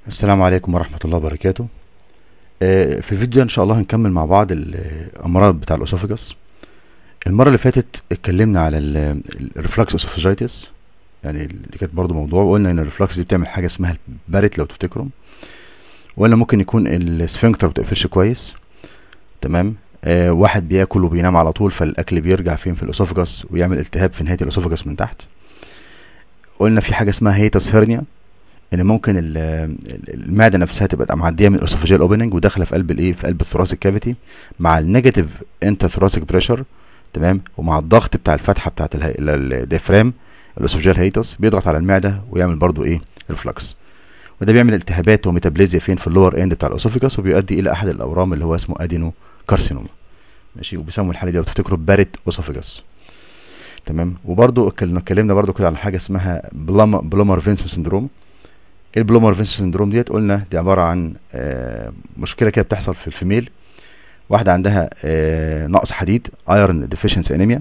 السلام عليكم ورحمة الله وبركاته آه، في الفيديو ده ان شاء الله هنكمل مع بعض الامراض بتاع الاسوفجس المرة اللي فاتت اتكلمنا على الريفلكس اسوفجيتس يعني دي كانت برضو موضوع وقلنا ان الريفلكس دي بتعمل حاجة اسمها البارت لو تفتكروا وقلنا ممكن يكون السفنكتر بتقفلش كويس تمام آه واحد بياكل وبينام على طول فالاكل بيرجع فين في الاسوفجس ويعمل التهاب في نهاية الاسوفجس من تحت قلنا في حاجة اسمها هيتس هيرنيا ان ممكن المعده نفسها تبقى معديه من الاسوفاجيال اوبننج وداخله في قلب الايه في قلب الثوراسيك كافيتي مع النيجاتيف انتر ثوراسيك بريشر تمام ومع الضغط بتاع الفتحه بتاعه الديافرام الاسوفاجيال هيتس بيضغط على المعده ويعمل برضو ايه الفلكس وده بيعمل التهابات وميتابليزيا فين في اللور اند بتاع الاسوفيجاس وبيؤدي الى احد الاورام اللي هو اسمه ادينو كارسينوما ماشي وبيسموا الحاله دي لو تفتكروا بارت اسوفيجاس تمام وبرضو اتكلمنا برضو كده على حاجه اسمها بلومر فينسون سندروم البلومر فينس سندروم ديت قلنا دي عباره عن آه مشكله كده بتحصل في الفيميل واحده عندها آه نقص حديد ايرون ديفيشنسي انيميا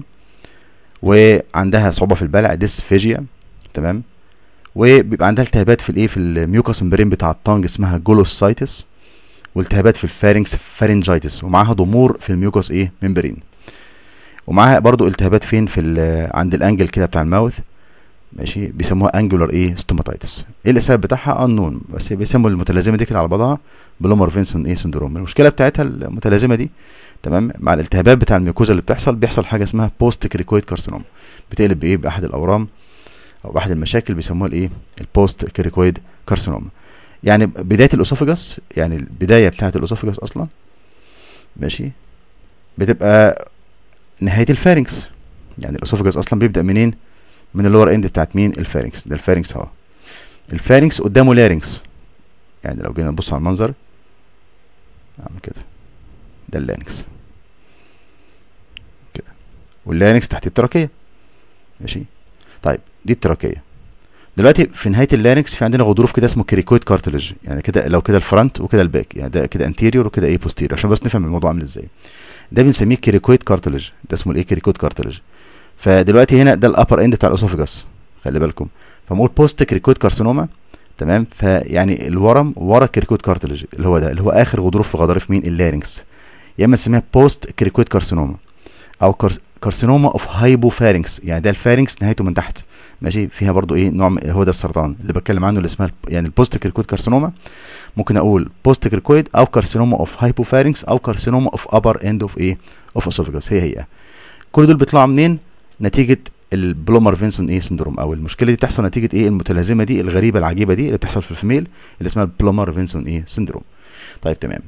وعندها صعوبه في البلع ديسفيجيا تمام وبيبقى عندها التهابات في الايه في الميوكاس ممبرين بتاع الطنج اسمها جولوسايتس والتهابات في الفارنكس فارنجايتس ومعاها ضمور في الميوكاس ايه ممبرين ومعاها برضو التهابات فين في عند الانجل كده بتاع الماوث ماشي بيسموها انجولار ايه ستوماتايتس ايه السبب بتاعها انون بس بيسموا المتلازمه دي كده على بعضها بلومر فينسون ايه سندروم المشكله بتاعتها المتلازمه دي تمام مع الالتهابات بتاع الميكوزا اللي بتحصل بيحصل حاجه اسمها بوست كريكويد كارسينوم بتقلب بايه باحد الاورام او باحد المشاكل بيسموها الايه البوست كريكويد كارسينوم يعني بدايه الاسوفجس يعني البدايه بتاعه الاسوفجس اصلا ماشي بتبقى نهايه الفارنكس يعني الاسوفجس اصلا بيبدا منين من اللور اند بتاعت مين الفارنكس ده الفارنكس اهو الفارنكس قدامه لارنكس يعني لو جينا نبص على المنظر اعمل كده ده اللارنكس كده واللارنكس تحت التراكيه ماشي طيب دي التراكيه دلوقتي في نهايه اللارنكس في عندنا غضروف كده اسمه كريكويد كارتلج يعني كده لو كده الفرونت وكده الباك يعني ده كده انتيريور وكده ايه بوستيريور عشان بس نفهم الموضوع عامل ازاي ده بنسميه كريكويد كارتلج ده اسمه الايه كريكويد كارتلج فدلوقتي هنا ده الابر اند بتاع الاسوفجاس خلي بالكم فبقول بوست كريكويد كارسينوما تمام فيعني الورم ورا كريكويد كارتلج اللي هو ده اللي هو اخر غضروف في غضاريف مين اللارنكس يا اما نسميها بوست كريكويد كارسينوما او كارسينوما اوف هايبوفارنكس يعني ده الفارنكس نهايته من تحت ماشي فيها برضو ايه نوع هو ده السرطان اللي بتكلم عنه اللي اسمها يعني البوست كريكويد كارسينوما ممكن اقول بوست كريكويد او كارسينوما اوف هايبوفارنكس او كارسينوما اوف ابر اند اوف ايه اوف اسوفجاس هي هي كل دول بيطلعوا منين نتيجه البلومر فينسون ايه سندروم او المشكله دي بتحصل نتيجه ايه المتلازمه دي الغريبه العجيبه دي اللي بتحصل في الفيميل اللي اسمها البلومر فينسون ايه سندروم طيب تمام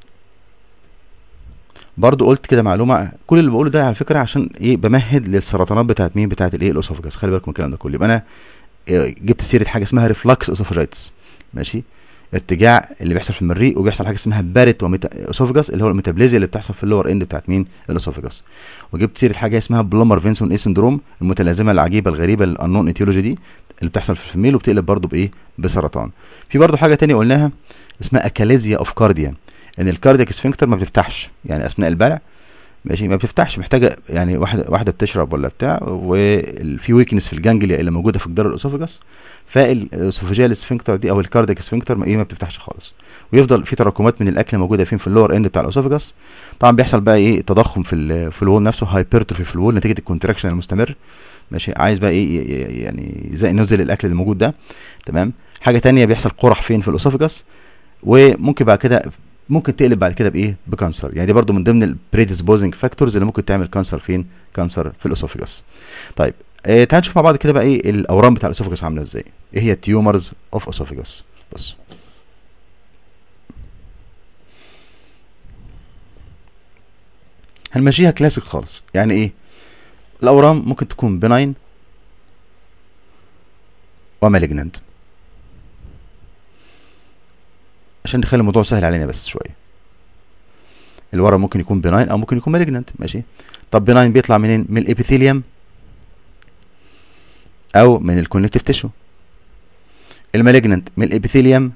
برضو قلت كده معلومه كل اللي بقوله ده على فكره عشان ايه بمهد للسرطانات بتاعت مين بتاعت الايه الاسوفجاس خلي بالكم من الكلام ده كله يبقى انا جبت سيره حاجه اسمها ريفلكس اسوفاجيتس ماشي ارتجاع اللي بيحصل في المريء وبيحصل حاجه اسمها بارت واسوفجاس اللي هو الميتابليزيا اللي بتحصل في اللور اند بتاعت مين الاسوفجاس وجبت سيره حاجه اسمها بلومر فينسون اي سندروم المتلازمه العجيبه الغريبه الانون ايتيولوجي دي اللي بتحصل في الفيميل وبتقلب برضه بايه بسرطان في برضه حاجه تانية قلناها اسمها اكاليزيا اوف كارديا ان الكاردياك سفنكتر ما بتفتحش يعني اثناء البلع ماشي ما بتفتحش محتاجه يعني واحده واحده بتشرب ولا بتاع وفي ويكنس في الجانجليا اللي موجوده في جدار الاسوفجاس فالاسوفجيال سفنكتر دي او الكاردياك سفنكتر ما ايه ما بتفتحش خالص ويفضل في تراكمات من الاكل موجوده فين في اللور اند بتاع الاسوفجاس طبعا بيحصل بقى ايه تضخم في في الوول نفسه هايبرتروفي في الوول نتيجه الكونتراكشن المستمر ماشي عايز بقى ايه يعني زي نزل الاكل اللي موجود ده تمام حاجه تانية بيحصل قرح فين في الاسوفجاس وممكن بعد كده ممكن تقلب بعد كده بايه بكانسر يعني دي برضو من ضمن البريدisposing فاكتورز اللي ممكن تعمل كانسر فين كانسر في الاسوفجاس طيب آه تعال نشوف مع بعض كده بقى ايه الاورام بتاع الاسوفجاس عامله ازاي ايه هي التيومرز اوف اسوفجاس بص هنمشيها كلاسيك خالص يعني ايه الاورام ممكن تكون بناين ومالجننت عشان نخلي الموضوع سهل علينا بس شويه الورم ممكن يكون بناين او ممكن يكون مالجننت ماشي طب بناين بيطلع منين من الابيثيليوم او من الكونكتيف تيشو المالجننت من الابيثيليوم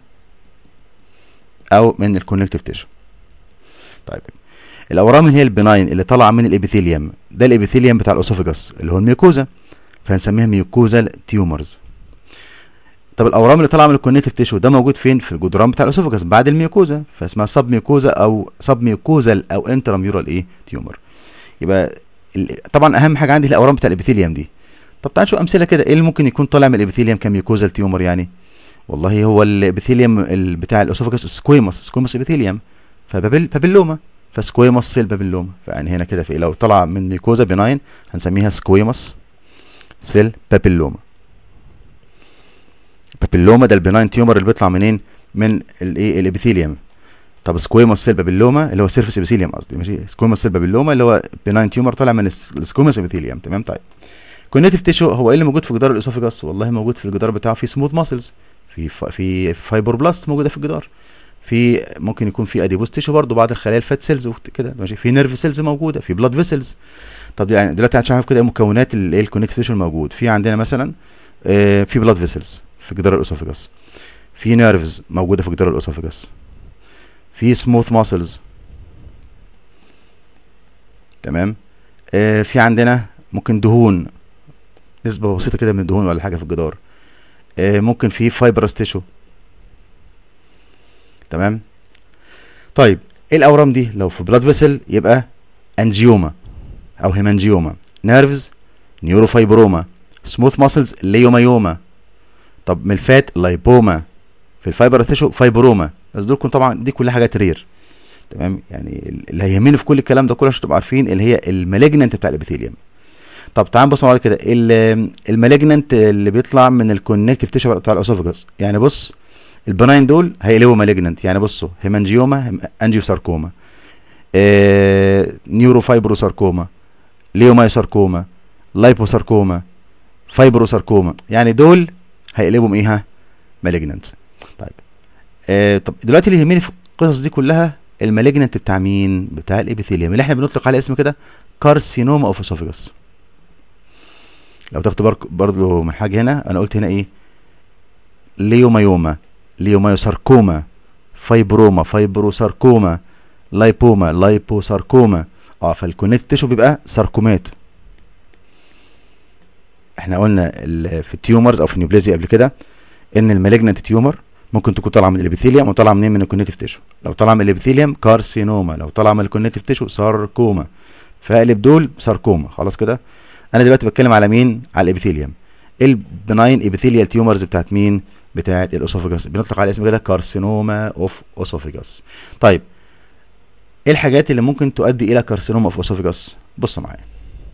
او من الكونكتيف تيشو طيب الاورام اللي هي البناين اللي طالعه من الابيثيليوم ده الابيثيليوم بتاع الاسوفجاس اللي هو الميوكوزا فهنسميها ميوكوزال تيومرز طب الاورام اللي طالعه من الكونكتيف تيشو ده موجود فين في الجدران بتاع الاسوفاجس بعد الميوكوزا فاسمها سب ميوكوزا او سب ميوكوزال او انتراميورال ايه تيومر يبقى طبعا اهم حاجه عندي الاورام بتاع الابيثيليوم دي طب تعال نشوف امثله كده ايه اللي ممكن يكون طالع من الابيثيليوم كميوكوزال تيومر يعني والله هو الابيثيليوم بتاع الاسوفاجس سكويموس سكويموس ابيثيليوم فبابل بابيلوما فسكويموس سيل بابيلوما فيعني هنا كده في لو طلع من ميوكوزا بناين هنسميها سكويموس سيل بابيلوما بابيلوما ده البناين تيومر اللي بيطلع منين من الايه الابيثيليوم طب سكويموس سيل بابيلوما اللي هو سيرفيس ابيثيليوم قصدي ماشي سكويموس سيل بابيلوما اللي هو بناين تيومر طالع من السكويموس ابيثيليوم تمام طيب كونيتيف تيشو هو ايه اللي موجود في جدار الاسوفيجاس والله موجود في الجدار بتاعه في سموث ماسلز في في فايبروبلاست موجوده في الجدار في ممكن يكون في اديبوس تيشو برضه بعض الخلايا الفات سيلز وكده ماشي في نيرف سيلز موجوده في بلاد فيسلز طب يعني دلوقتي هنشوف كده مكونات الايه الكونيتيف تيشو الموجود في عندنا مثلا آه في بلاد فيسلز في جدار الاسوفيجاس في نيرفز موجوده في جدار الاسوفيجاس في سموث ماسلز تمام آه في عندنا ممكن دهون نسبه بسيطه كده من الدهون ولا حاجه في الجدار آه ممكن في فايبرس تيشو تمام طيب ايه الاورام دي لو في بلاد فيسل يبقى انجيوما او هيمانجيوما نيرفز نيوروفايبروما سموث ماسلز ليومايوما طب من الفات لايبوما في الفايبر تيشو فايبروما بس دول طبعا دي كلها حاجات رير تمام يعني اللي هيهمني في كل الكلام ده كله عشان تبقوا عارفين اللي هي المالجننت بتاع الابيثيليوم طب تعال نبص مع بعض كده المالجننت اللي بيطلع من الكونكتيف تيشو بتاع الاسوفاجس يعني بص البناين دول هيقلبوا مالجننت يعني بصوا هيمانجيوما انجيوساركوما آه نيوروفايبروساركوما ليومايوساركوما لايبوساركوما فايبروساركوما يعني دول هيقلبهم ايه ها مالجننت طيب آه طب دلوقتي اللي يهمني في القصص دي كلها المالجننت بتاع مين بتاع الابيثيليوم اللي احنا بنطلق عليه اسم كده كارسينوما اوف اسوفيجاس لو تاخد بالك برضه من حاجه هنا انا قلت هنا ايه ليومايوما ليومايوساركوما فايبروما فايبروساركوما لايبوما لايبوساركوما اه فالكونكت تيشو بيبقى ساركومات احنا قلنا في التيومرز او في النيوبليزيا قبل كده ان المالجنت تيومر ممكن تكون طالعه من الابيثيليوم وطالعه منين من الكونكتيف تيشو لو طالعه من الابيثيليوم كارسينوما لو طالعه من الكونكتيف تيشو ساركوما فاقلب دول ساركوما خلاص كده انا دلوقتي بتكلم على مين على الابيثيليوم البناين ابيثيليال تيومرز بتاعت مين بتاعت الاسوفاجاس بنطلق على اسم كده كارسينوما اوف اسوفاجاس طيب ايه الحاجات اللي ممكن تؤدي الى كارسينوما اوف اسوفاجاس بصوا معايا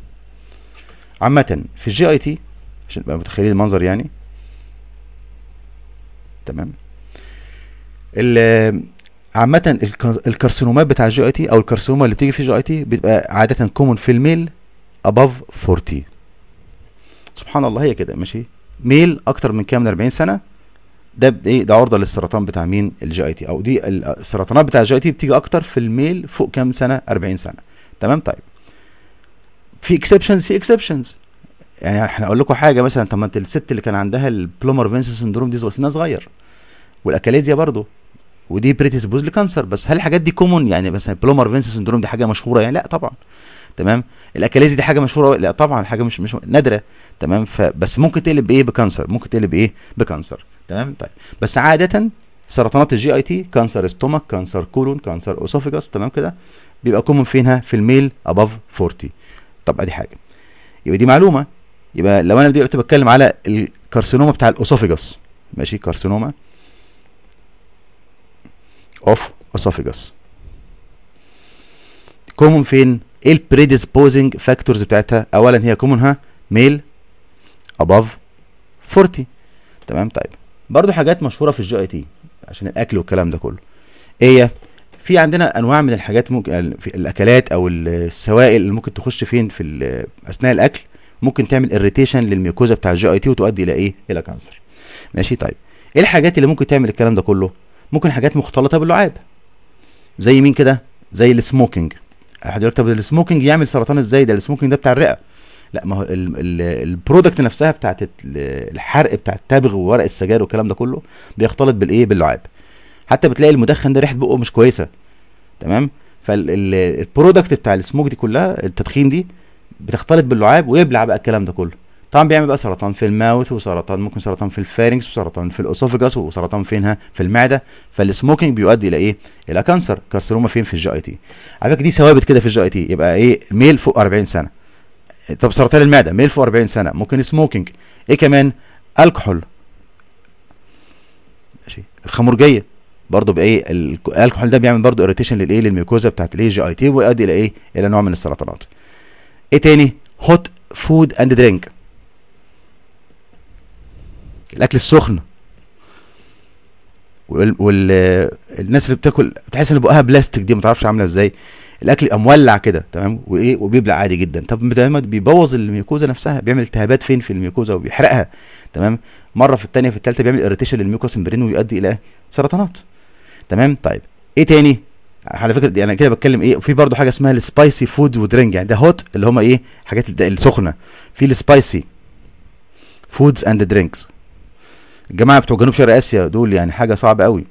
عامة في الجي اي تي عشان تبقى متخيلين المنظر يعني تمام عامة الكارسينومات بتاع الجي اي تي او الكارسينوما اللي بتيجي في الجي اي تي بتبقى عادة كومون في الميل above 40 سبحان الله هي كده ماشي ميل اكتر من كام من 40 سنه ده ايه ده عرضه للسرطان بتاع مين الجي اي تي او دي السرطانات بتاع الجي اي تي بتيجي اكتر في الميل فوق كام سنه 40 سنه تمام طيب في اكسبشنز في اكسبشنز يعني احنا اقول لكم حاجه مثلا طب ما انت الست اللي كان عندها البلومر فينس سندروم دي سنها صغير والاكاليزيا برضه ودي بريتسبوز لكانسر بس هل الحاجات دي كومون يعني مثلا البلومر فينس سندروم دي حاجه مشهوره يعني لا طبعا تمام الاكاليزي دي حاجه مشهوره لا طبعا حاجه مش مش نادره تمام فبس ممكن تقلب بايه بكانسر ممكن تقلب بايه بكانسر تمام طيب بس عاده سرطانات الجي اي تي كانسر ستومك كانسر كولون كانسر اوسوفيجاس تمام كده بيبقى كومن فينها في الميل اباف 40 طب ادي حاجه يبقى دي معلومه يبقى لو انا دلوقتي بتكلم على الكارسينوما بتاع الاوسوفيجاس ماشي كارسينوما اوف اسوفيجاس كومن فين ايه البريديسبوزنج فاكتورز بتاعتها اولا هي كومن ها ميل اباف 40 تمام طيب برضو حاجات مشهوره في الجي اي تي عشان الاكل والكلام ده كله ايه هي في عندنا انواع من الحاجات ممكن في الاكلات او السوائل اللي ممكن تخش فين في اثناء الاكل ممكن تعمل اريتيشن للميوكوزا بتاع الجي اي تي وتؤدي الى ايه الى كانسر ماشي طيب ايه الحاجات اللي ممكن تعمل الكلام ده كله ممكن حاجات مختلطه باللعاب زي مين كده زي السموكينج احد يقول طب السموكينج يعمل سرطان ازاي ده السموكينج ده بتاع الرئه لا ما هو البرودكت نفسها بتاعت الحرق بتاع التبغ وورق السجاير والكلام ده كله بيختلط بالايه باللعاب حتى بتلاقي المدخن ده ريحه بقه مش كويسه تمام فالبرودكت بتاع السموك دي كلها التدخين دي بتختلط باللعاب ويبلع بقى الكلام ده كله طبعا بيعمل بقى سرطان في الماوث وسرطان ممكن سرطان في الفارنكس وسرطان في الاسوفجاس وسرطان فينها في المعده فالسموكينج بيؤدي الى ايه الى كانسر كارسينوما فين في الجي اي تي على فكره دي ثوابت كده في الجي اي تي يبقى ايه ميل فوق 40 سنه طب سرطان المعده ميل فوق 40 سنه ممكن سموكينج ايه كمان الكحول ماشي الخمرجيه برضه بايه الكحول ده بيعمل برضه اريتيشن للايه للميوكوزا بتاعت الايه جي اي تي ويؤدي الى ايه الى نوع من السرطانات ايه تاني هوت فود اند درينك الاكل السخن والناس اللي بتاكل تحس ان بقها بلاستيك دي ما تعرفش عامله ازاي الاكل يبقى مولع كده تمام وايه وبيبلع عادي جدا طب ده بيبوظ الميوكوزا نفسها بيعمل التهابات فين في الميوكوزا وبيحرقها تمام مره في الثانيه في الثالثه بيعمل اريتيشن للميوكوس مبرين ويؤدي الى سرطانات تمام طيب ايه تاني على فكره دي انا كده بتكلم ايه في برضو حاجه اسمها السبايسي فود ودرينج يعني ده هوت اللي هم ايه حاجات السخنه في السبايسي فودز اند درينكس الجماعه بتوع جنوب شرق اسيا دول يعني حاجه صعبه قوي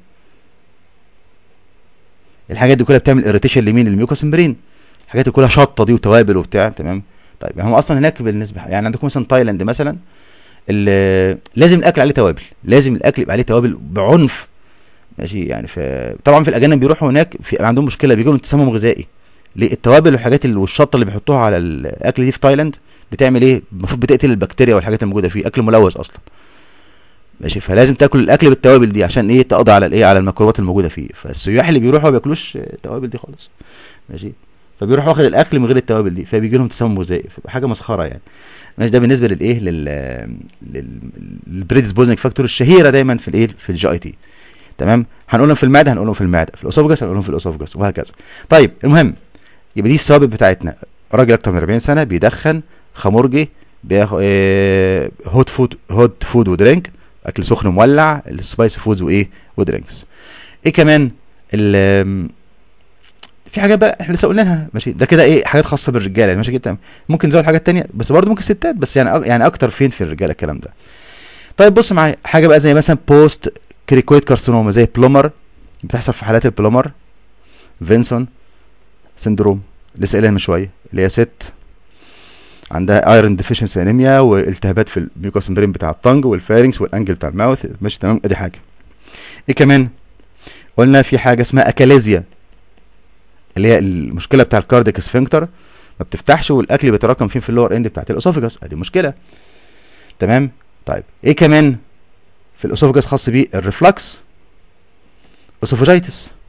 الحاجات دي كلها بتعمل اريتيشن لمين الميوكوس مبرين الحاجات دي كلها شطه دي وتوابل وبتاع تمام طيب يعني هم اصلا هناك بالنسبه يعني عندكم مثلا تايلاند مثلا لازم الاكل عليه توابل لازم الاكل يبقى عليه توابل بعنف ماشي يعني ف طبعا في الاجانب بيروحوا هناك في عندهم مشكله بيجي لهم تسمم غذائي ليه التوابل والحاجات اللي والشطه اللي بيحطوها على الاكل دي في تايلاند بتعمل ايه المفروض بتقتل البكتيريا والحاجات الموجوده فيه اكل ملوث اصلا ماشي فلازم تاكل الاكل بالتوابل دي عشان ايه تقضي على الايه على الميكروبات الموجوده فيه فالسياح اللي بيروحوا ما بياكلوش التوابل دي خالص ماشي فبيروح واخد الاكل من غير التوابل دي فبيجي لهم تسمم غذائي فبقى حاجه مسخره يعني ماشي ده بالنسبه للايه لل للبريدسبوزنج فاكتور الشهيره دايما في الايه في الجي اي تي تمام هنقولهم في المعده هنقولهم في المعده في الاسوفجس هنقولهم في الاسوفجس وهكذا طيب المهم يبقى دي الثوابت بتاعتنا راجل اكتر من 40 سنه بيدخن خمرجي بياخد إيه هوت فود هوت فود ودرينك اكل سخن مولع السبايس فودز وايه ودرينكس ايه كمان ال في حاجات بقى احنا لسه قلناها ماشي ده كده ايه حاجات خاصه بالرجاله ماشي كده ممكن نزود حاجات تانية بس برضه ممكن ستات بس يعني يعني اكتر فين في الرجاله الكلام ده طيب بص معايا حاجه بقى زي مثلا بوست كريكويد كارسينوما زي بلومر بتحصل في حالات البلومر فينسون سندروم لسه قايلها من شويه اللي هي ست عندها ايرون ديفيشنسي انيميا والتهابات في الميوكوس مبرين بتاع الطنج والفارنكس والانجل بتاع الماوث ماشي تمام ادي حاجه ايه كمان قلنا في حاجه اسمها اكاليزيا اللي هي المشكله بتاع الكارديك سفنكتر ما بتفتحش والاكل بيتراكم فين في اللور اند بتاعت الاسوفجس ادي مشكله تمام طيب ايه كمان في الاسوفجس خاص بيه الريفلكس اسوفجيتس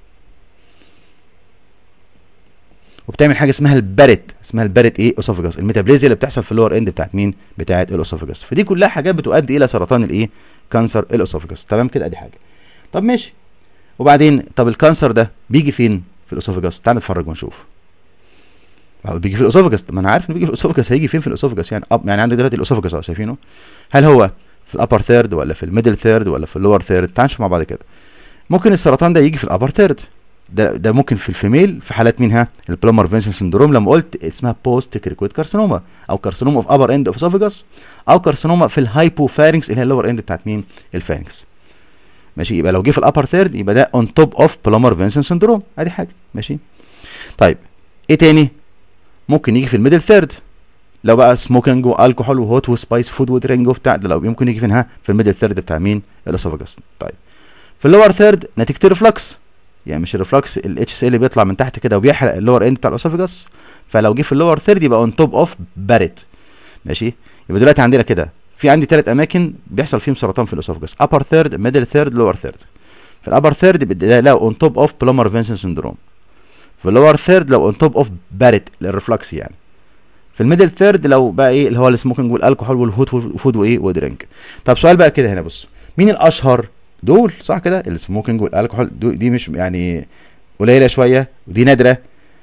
وبتعمل حاجه اسمها البارت اسمها البارت ايه اسوفجس الميتابليزيا اللي بتحصل في اللور اند بتاعت مين بتاعت الاسوفجس فدي كلها حاجات بتؤدي الى سرطان الايه كانسر الاسوفجس تمام كده ادي حاجه طب ماشي وبعدين طب الكانسر ده بيجي فين في الاسوفجس تعال نتفرج ونشوف بيجي في الاسوفجس ما انا عارف انه بيجي في الاسوفجس هيجي فين في الاسوفجس يعني أب يعني عندي دلوقتي الاسوفجس اهو شايفينه هل هو في الابر ثيرد ولا في الميدل ثيرد ولا في اللور ثيرد تعال نشوف مع بعض كده ممكن السرطان ده يجي في الابر ثيرد ده ده ممكن في الفيميل في حالات مين ها البلومر فينسن سندروم لما قلت اسمها بوست كريكويد كارسينوما او كارسينوما اوف ابر اند اوف اسوفجس او كارسينوما في الهايبوفارنكس اللي هي اللور اند بتاعت مين الفارنكس ماشي يبقى لو جه في الابر ثيرد يبقى ده اون توب اوف بلومر فينسن سندروم ادي حاجه ماشي طيب ايه تاني ممكن يجي في الميدل ثيرد لو بقى سموكينج والكحول وهوت وسبايس فود ودرينج وبتاع ده لو يمكن يجي فينها في الميدل ثيرد بتاع مين الاسوفجس طيب في اللور ثيرد نتيجه الريفلكس يعني مش الريفلكس الاتش سي اللي بيطلع من تحت كده وبيحرق اللور اند بتاع الاسوفجس فلو جه في اللور ثيرد يبقى اون توب اوف باريت ماشي يبقى دلوقتي عندنا كده في عندي ثلاث اماكن بيحصل فيهم سرطان في الاسوفجس ابر ثيرد ميدل ثيرد لور ثيرد في الابر ثيرد ده لو اون توب اوف بلومر فينسن سندروم في اللور ثيرد لو اون توب اوف باريت للريفلكس يعني في الميدل ثيرد لو بقى ايه اللي هو السموكينج والالكحول والهوت فود وايه ودرينك طب سؤال بقى كده هنا بص مين الاشهر دول صح كده السموكينج والالكحول دي مش يعني قليله شويه ودي نادره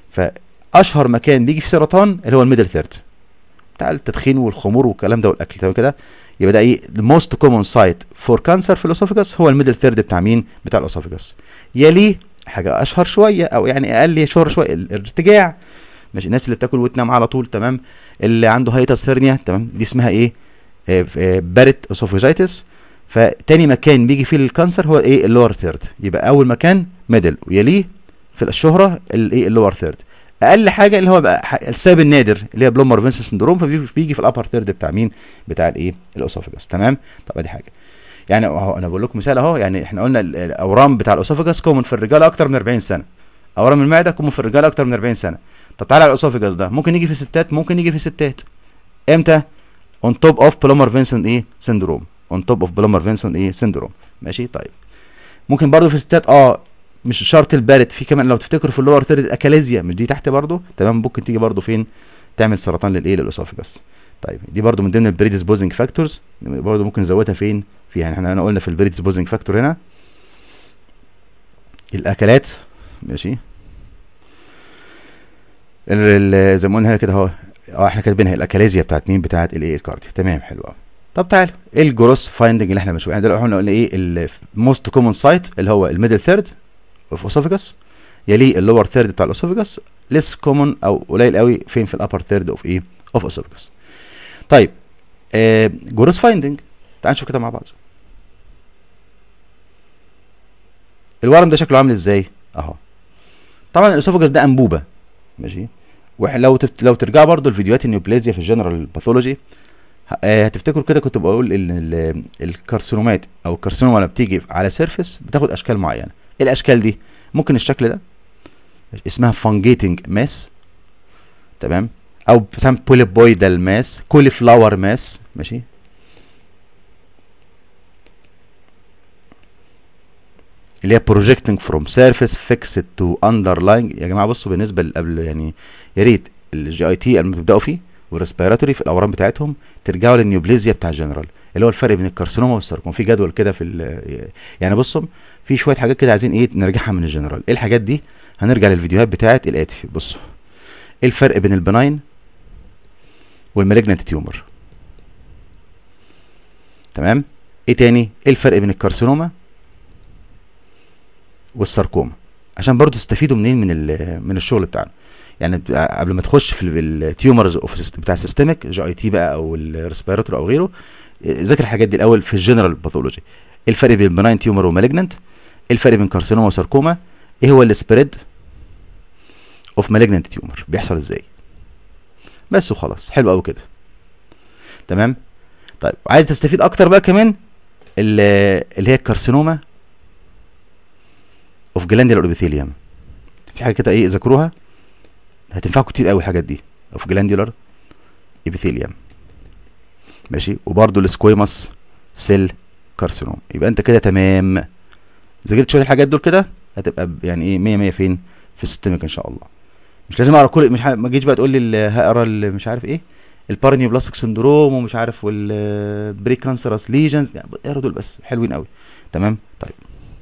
فاشهر مكان بيجي في سرطان اللي هو الميدل ثيرد بتاع التدخين والخمور والكلام ده والاكل تمام كده يبقى ده ايه the most common site for cancer في الاسوفجس هو الميدل ثيرد بتاع مين بتاع الاسوفجس يليه حاجه اشهر شويه او يعني اقل شهره شويه الارتجاع ماشي الناس اللي بتاكل وتنام على طول تمام اللي عنده هايتس هيرنيا تمام دي اسمها ايه آه آه بارت اسوفيجيتس فتاني مكان بيجي فيه الكانسر هو ايه اللور ثيرد يبقى اول مكان ميدل ويليه في الشهره الايه اللور ثيرد اقل حاجه اللي هو بقى ح- السبب النادر اللي هي بلومر فينسن سندروم فبيجي في الابر ثيرد بتاع مين بتاع الايه الاسوفجس تمام طب ادي حاجه يعني اهو انا بقول لكم مثال اهو يعني احنا قلنا ال- الاورام بتاع الاسوفجس كومن في الرجاله اكتر من 40 سنه اورام المعده كومن في الرجاله اكتر من 40 سنه طب تعالى على الاسوفجس ده ممكن يجي في ستات ممكن يجي في ستات امتى اون توب اوف بلومر فينسون ايه سندروم اون توب اوف بلومر فينسون ايه سندروم ماشي طيب ممكن برضو في ستات اه مش شرط البارد في كمان لو تفتكروا في اللور ثيرد الاكاليزيا مش دي تحت برضو تمام ممكن تيجي برضو فين تعمل سرطان للايه للاسوفجس طيب دي برضو من ضمن البريدisposing فاكتورز برضو ممكن نزودها فين فيها يعني احنا هنا قلنا في البريدisposing فاكتور هنا الاكلات ماشي ال- ال- زي ما قلنا هنا كده اهو اه احنا كاتبينها الاكاليزيا بتاعت مين بتاعت الايه الكارديو تمام حلو قوي طب تعالوا ايه الجروس فايندنج اللي احنا بنشوفه يعني دلوقتي احنا قلنا ايه الموست كومن سايت اللي هو الميدل ثيرد اوف اسوفيجاس يليه اللور ثيرد بتاع الاسوفيجاس ليس كومن او قليل قوي فين في الابر ثيرد اوف ايه اوف اسوفيجاس طيب آه جروس فايندنج تعال نشوف كده مع بعض الورم ده شكله عامل ازاي اهو طبعا الاسوفيجاس ده انبوبه ماشي واحنا لو تفت... لو ترجعوا برضو الفيديوهات النيوبلازيا في الجنرال باثولوجي آه، هتفتكروا كده كنت بقول ان ال- الكارسينومات او الكارسينوما لما بتيجي على سيرفيس بتاخد اشكال معينه ايه الاشكال دي ممكن الشكل ده اسمها فانجيتنج ماس تمام او سام بوليبويدال ماس كولي فلاور ماس ماشي اللي هي projecting from surface fixed to underlying يا جماعه بصوا بالنسبه اللي قبل يعني يا ريت الجي اي تي لما تبداوا فيه والريسبيراتوري في الاورام بتاعتهم ترجعوا للنيوبليزيا بتاع الجنرال اللي هو الفرق بين الكارسينوما والساركوما في جدول كده في ال- يعني بصوا في شويه حاجات كده عايزين ايه نرجعها من الجنرال ايه الحاجات دي هنرجع للفيديوهات بتاعت الاتي بصوا ايه الفرق بين البناين والمالجنت تيومر تمام ايه تاني ايه الفرق بين الكارسينوما والساركوما عشان برضو تستفيدوا منين من ال- من الشغل بتاعنا يعني بتبقى قبل ما تخش في التيومرز بتاع السيستميك جي اي تي بقى او الريسبيراتور او غيره ذاكر الحاجات دي الاول في الجنرال باثولوجي ايه الفرق بين بناين تيومر ومالجننت ايه الفرق بين كارسينوما وساركوما ايه هو السبريد اوف مالجننت تيومر بيحصل ازاي بس وخلاص حلو قوي كده تمام طيب عايز تستفيد اكتر بقى كمان ال- اللي هي الكارسينوما اوف جلانديولار ابيثيليوم في حاجه كده ايه ذاكروها هتنفعكم كتير قوي الحاجات دي اوف جلانديولار ابيثيليوم ماشي وبرده السكويماس سيل كارسينوم يبقى انت كده تمام ذاكرت شويه الحاجات دول كده هتبقى ب- يعني ايه 100 100 فين في السيستمك ان شاء الله مش لازم اقرا كل مش ح- ما تجيش بقى تقول لي ال- هقرا ال- مش عارف ايه البارنيوبلاستيك سندروم ومش عارف والبري كانسرس ليجنز يعني اقرا دول بس حلوين قوي تمام طيب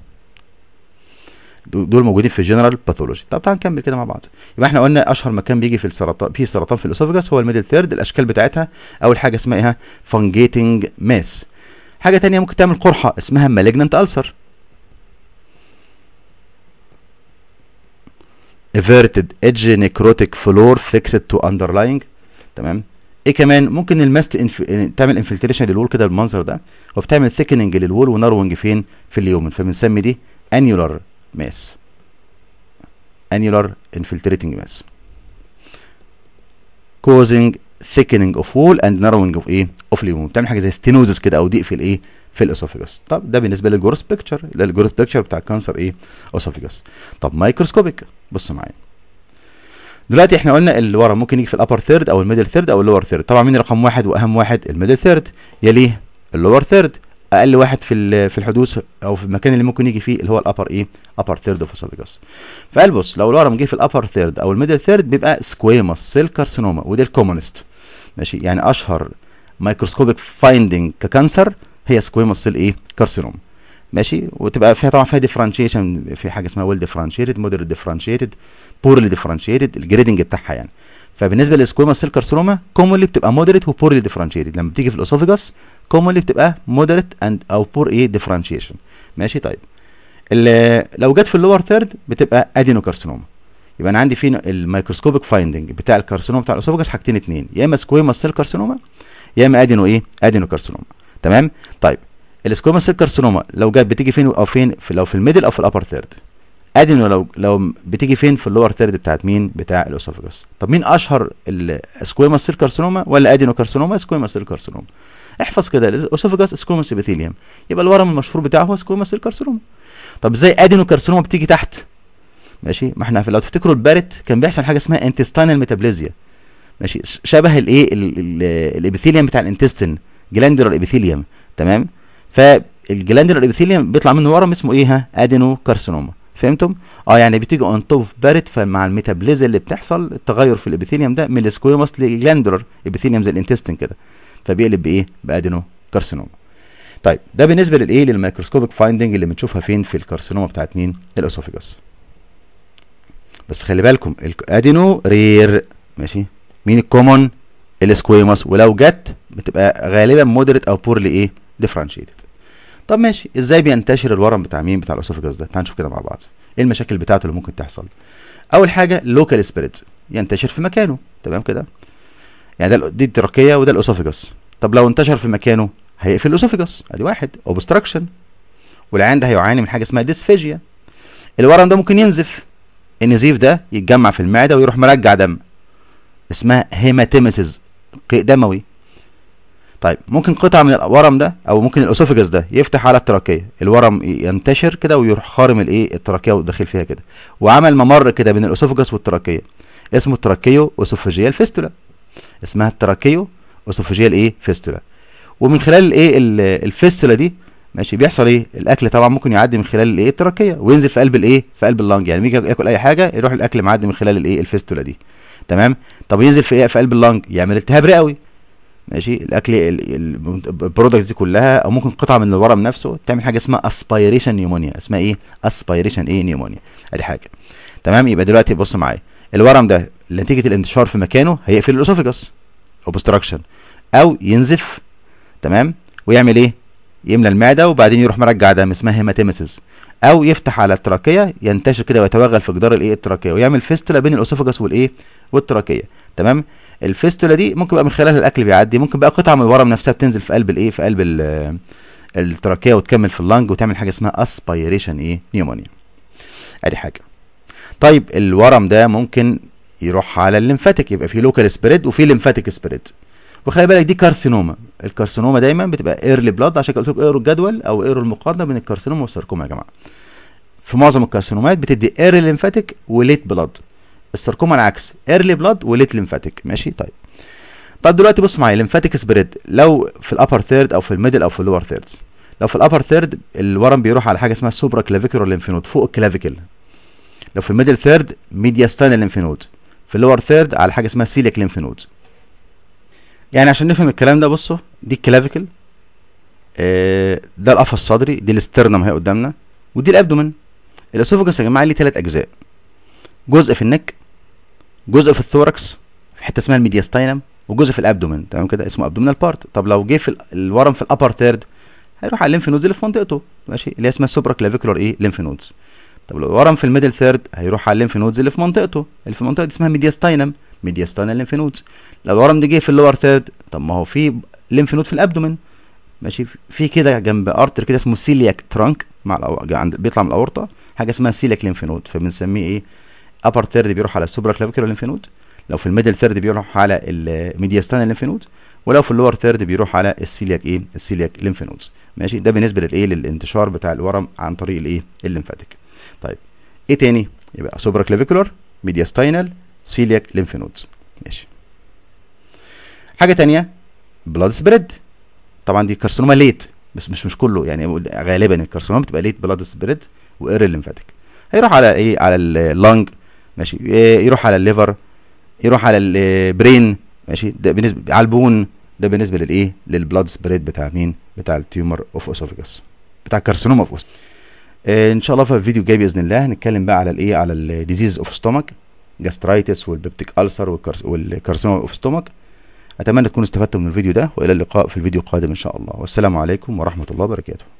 دول دول موجودين في الجنرال باثولوجي طب تعال نكمل كده مع بعض يبقى احنا قلنا اشهر مكان بيجي في السرطان في سرطان في الاسوفجاس هو الميدل ثيرد الاشكال بتاعتها اول حاجه اسمها ايه فانجيتنج ماس حاجه تانية ممكن تعمل قرحه اسمها مالجننت ألسر everted edge necrotic floor fixed to underlying تمام ايه كمان ممكن الماست انف... تعمل انفلتريشن للوول كده بالمنظر ده وبتعمل ثيكننج للوول ونروينج فين في اليومن فبنسمي دي انيولار ماس annular infiltrating mass causing thickening of wall and narrowing of ايه of lumen بتعمل حاجه زي ستينوزس كده او ضيق في الايه في الاسوفيجاس طب ده بالنسبه للجروس بيكتشر ده الجروس بيكتشر بتاع الكانسر ايه اسوفيجاس طب مايكروسكوبيك بص معايا دلوقتي احنا قلنا اللي ورا ممكن يجي في الابر ثيرد او الميدل ثيرد او اللور ثيرد طبعا مين رقم واحد واهم واحد الميدل ثيرد يليه اللور ثيرد اقل واحد في ال- في الحدوث او في المكان اللي ممكن يجي فيه اللي هو الابر ايه ابر ثيرد اوف اسوفيجاس فقال بص لو الورم جه في الابر ثيرد او الميدل ثيرد بيبقى سكويموس سيل كارسينوما وده الكومونست ماشي يعني اشهر مايكروسكوبيك فايندنج ككانسر هي سكويموس سيل ايه كارسينوما ماشي وتبقى فيها طبعا فيها ديفرنشيشن في حاجه اسمها ويل ديفرنشيتد مودريت ديفرنشيتد بورلي ديفرنشيتد الجريدنج بتاعها يعني فبالنسبه للسكويموس سيل كارسينوما كومونلي بتبقى مودريت وبورلي ديفرنشيتد لما بتيجي في الاسوفيجاس كومونلي بتبقى مودريت اند او بور ايه ديفرنشيشن ماشي طيب ال- لو جت في اللور ثيرد بتبقى ادينو كارسينوما يبقى انا عندي فين الميكروسكوبيك فايندنج بتاع الكارسينوما بتاع الاسوفيجاس حاجتين اتنين يا اما سكويموس سيل كارسينوما يا اما ادينو ايه ادينو كارسينوما تمام طيب السكويموس سيل كارسينوما لو جت بتيجي فين او فين في لو في الميدل او في الابر ثيرد ادينو لو لو بتيجي فين في اللور ثيرد بتاعت مين بتاع الاسوفاجس طب مين اشهر السكويموس سيل كارسينوما ولا ادينو كارسينوما سكويموس سيل كارسينوما احفظ كده الاسوفاجس سكويموس ابيثيليوم يبقى الورم المشهور بتاعه هو سكويموس سيل كارسينوما طب ازاي ادينو كارسينوما بتيجي تحت ماشي ما احنا لو تفتكروا البارت كان بيحصل حاجه اسمها انتستينال ميتابليزيا ماشي شبه الايه الابيثيليوم بتاع الانتستين جلاندولار ابيثيليوم تمام فالجلاندولار ابيثيليوم بيطلع منه ورم اسمه ايه ها ادينو كارسينوما فهمتم اه يعني بتيجي اون توب اوف بارت فمع الميتابليزيا اللي بتحصل التغير في الابيثيليوم ده من السكويموس لجلاندولار ابيثيليوم زي الانتستين كده فبيقلب بايه بادينو كارسينوما طيب ده بالنسبه للايه للميكروسكوبيك فايندنج اللي بنشوفها فين في الكارسينوما بتاعت مين الاسوفيجاس بس خلي بالكم الادينو رير ماشي مين الكومون السكويموس ولو جت بتبقى غالبا مودريت او بورلي ايه ديفرنشيتد طب ماشي ازاي بينتشر الورم بتاع مين بتاع الاسوفيجاس ده تعال نشوف كده مع بعض ايه المشاكل بتاعته اللي ممكن تحصل اول حاجه لوكال سبريد ينتشر في مكانه تمام كده يعني ده دي التركيه وده الاسوفيجاس طب لو انتشر في مكانه هيقفل الاسوفيجاس ادي واحد اوبستراكشن والعين ده هيعاني من حاجه اسمها ديسفيجيا الورم ده ممكن ينزف النزيف ده يتجمع في المعده ويروح مرجع دم اسمها هيماتيمسيس قيء دموي طيب ممكن قطعه من الورم ده او ممكن الاسوفيجاس ده يفتح على التراكيه الورم ينتشر كده ويروح خارم الايه التراكيه وداخل فيها كده وعمل ممر كده بين الاسوفيجاس والتراكيه اسمه التراكيو اسوفيجيال فيستولا اسمها التراكيو اسوفيجيال ايه فيستولا ومن خلال الايه الفيستولا دي ماشي بيحصل ايه الاكل طبعا ممكن يعدي من خلال الايه التراكيه وينزل في قلب الايه في قلب اللنج يعني يجي ياكل اي حاجه يروح الاكل معدي من خلال الايه الفيستولا دي تمام طب ينزل في ايه في قلب اللنج يعمل التهاب رئوي ماشي الاكل البرودكتس دي كلها او ممكن قطعه من الورم نفسه تعمل حاجه اسمها اسبيريشن نيومونيا اسمها ايه اسبيريشن ايه نيومونيا ادي حاجه تمام يبقى دلوقتي بص معايا الورم ده نتيجه الانتشار في مكانه هيقفل الاسوفيجاس اوبستراكشن او ينزف تمام ويعمل ايه يملى المعده وبعدين يروح مرجع دم اسمها هيماتيمسيس او يفتح على التراكيه ينتشر كده ويتوغل في جدار الايه التراكيه ويعمل فيستولا بين الاسوفاجس والايه والتراكيه تمام الفيستولا دي ممكن بقى من خلالها الاكل بيعدي ممكن بقى قطعه من الورم نفسها بتنزل في قلب الايه في قلب التراكيه وتكمل في اللنج وتعمل حاجه اسمها اسبيريشن ايه نيومونيا ادي حاجه طيب الورم ده ممكن يروح على الليمفاتيك يبقى في لوكال سبريد وفي ليمفاتيك سبريد وخلي بالك دي كارسينوما الكارسينوما دايما بتبقى ايرلي بلاد عشان كده قلت لكم اقروا الجدول او اقروا المقارنه بين الكارسينوما والساركوما يا جماعه في معظم الكارسينومات بتدي ايرلي ليمفاتيك وليت بلاد الساركوما العكس ايرلي بلاد وليت ليمفاتيك ماشي طيب طب دلوقتي بص معايا ليمفاتيك سبريد لو في الابر ثيرد او في الميدل او في اللور ثيرد لو في الابر ثيرد الورم بيروح على حاجه اسمها سوبرا كلافيكولار ليمفينود فوق الكلافيكل لو في الميدل ثيرد ميدياستانال ليمفينود في اللور ثيرد على حاجه اسمها سيليك ليمفينود يعني عشان نفهم الكلام ده بصوا دي الكلافيكل آه ده القفص الصدري دي الاسترنم اهي قدامنا ودي الابدومن الاسوفجس يا جماعه ليه ثلاث اجزاء جزء في النك جزء في الثوركس في حته اسمها الميدياستاينم وجزء في الابدومن تمام كده اسمه ابدومينال بارت طب لو جه في الورم في الابر ثيرد هيروح على الليمف نودز اللي في منطقته ماشي اللي هي اسمها السوبرا كلافيكولار ايه ليمف نودز طب لو ورم في الميدل ثيرد هيروح على الليمف نودز اللي في منطقته اللي في المنطقه دي اسمها ميدياستاينم ميدياستاينال ليمف نودز لو الورم ده جه في اللور ثيرد طب ما هو في ليمف نود في الابدومن ماشي في كده جنب ارتر كده اسمه سيلياك ترانك مع الأو... عند بيطلع من الاورطه حاجه اسمها سيلياك ليمف نود فبنسميه ايه ابر ثيرد بيروح على السوبرا كلافيكولار ليمف نود لو في الميدل ثيرد بيروح على الميدياستاينال ليمف نود ولو في اللور ثيرد بيروح على السيلياك ايه السيلياك ليمف نودز ماشي ده بالنسبه للايه للانتشار بتاع الورم عن طريق الايه الليمفاتيك طيب ايه تاني يبقى سوبرا كلافيكولار ميدياستاينال سيلياك ليمف نودز ماشي حاجه تانية بلاد سبريد طبعا دي كارسينوما ليت بس مش مش كله يعني غالبا الكارسينوما بتبقى ليت بلاد سبريد واير ليمفاتيك هيروح على ايه على اللنج ماشي يروح على الليفر يروح على البرين ماشي ده بالنسبه على البون ده بالنسبه للايه للبلاد سبريد بتاع مين بتاع التيومر اوف اسوفيجاس بتاع الكارسينوما اوف آه ان شاء الله في الفيديو الجاي باذن الله هنتكلم بقى على الايه على الديزيز اوف ستومك جاسترايتس والبيبتيك ألسر والكارسينوما اوف ستومك اتمنى تكونوا استفدتوا من الفيديو ده والى اللقاء في الفيديو القادم ان شاء الله والسلام عليكم ورحمه الله وبركاته